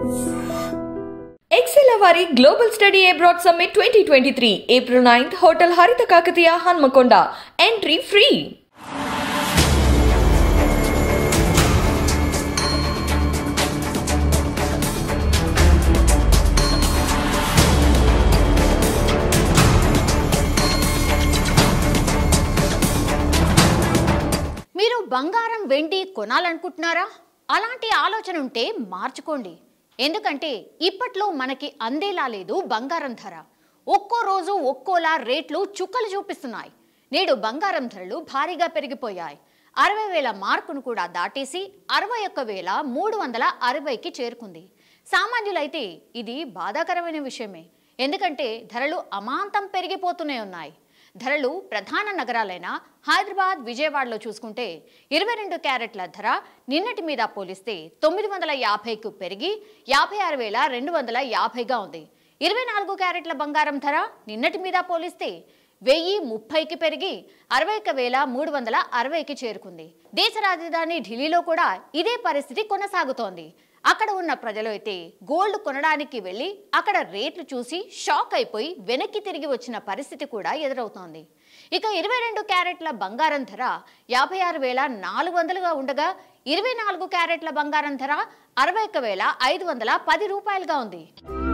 XL వారి global study abroad summit twenty twenty three April ninth hotel Haritha Kakatiya Hanamkonda entry free మీరు బంగారం వెండి కొనాలనుకుంటున్నారా అలాంటి ఆలోచన ఉంటే మార్చుకోండి ఎందుకంటే ఇప్పట్లో మనకి అందేలా లేదు బంగారం ధర ఒక్కో రోజు ఒక్కోలా రేట్లు చుక్కలు చూపిస్తున్నాయి నేడు బంగారం ధరలు భారీగా పెరిగిపోయాయి అరవై వేల మార్కును కూడా దాటేసి అరవై ఒక్క వేల మూడు వందల అరవైకి చేరుకుంది సామాన్యులైతే ఇది బాధాకరమైన విషయమే ఎందుకంటే ధరలు అమాంతం పెరిగిపోతూనే ఉన్నాయి ధరలు ప్రధాన నగరాలైన హైదరాబాద్ విజయవాడలో చూసుకుంటే ఇరవై రెండు క్యారెట్ల ధర నిన్నటి మీద పోలిస్తే తొమ్మిది వందల యాభైకు పెరిగి యాభై ఆరు వేల రెండు వందల యాభైగా ఉంది ఇరవై నాలుగు క్యారెట్ల బంగారం ధర నిన్నటి మీద పోలిస్తే వెయ్యి ముప్పైకి పెరిగి అరవై ఒక్క వేల మూడు వందల అరవైకి చేరుకుంది దేశ రాజధాని ఢిల్లీలో కూడా ఇదే పరిస్థితి కొనసాగుతోంది అక్కడ ఉన్న ప్రజలు అయితే గోల్డ్ కొనడానికి వెళ్ళి అక్కడ రేట్లు చూసి షాక్ అయిపోయి వెనక్కి తిరిగి వచ్చిన పరిస్థితి కూడా ఎదురవుతోంది ఇక ఇరవై రెండు క్యారెట్ల బంగారం ధర యాభై ఆరు వేల నాలుగు వందలుగా ఉండగా ఇరవై నాలుగు క్యారెట్ల బంగారం ధర అరవై ఒక్క వేల ఐదు వందల పది రూపాయలుగా ఉంది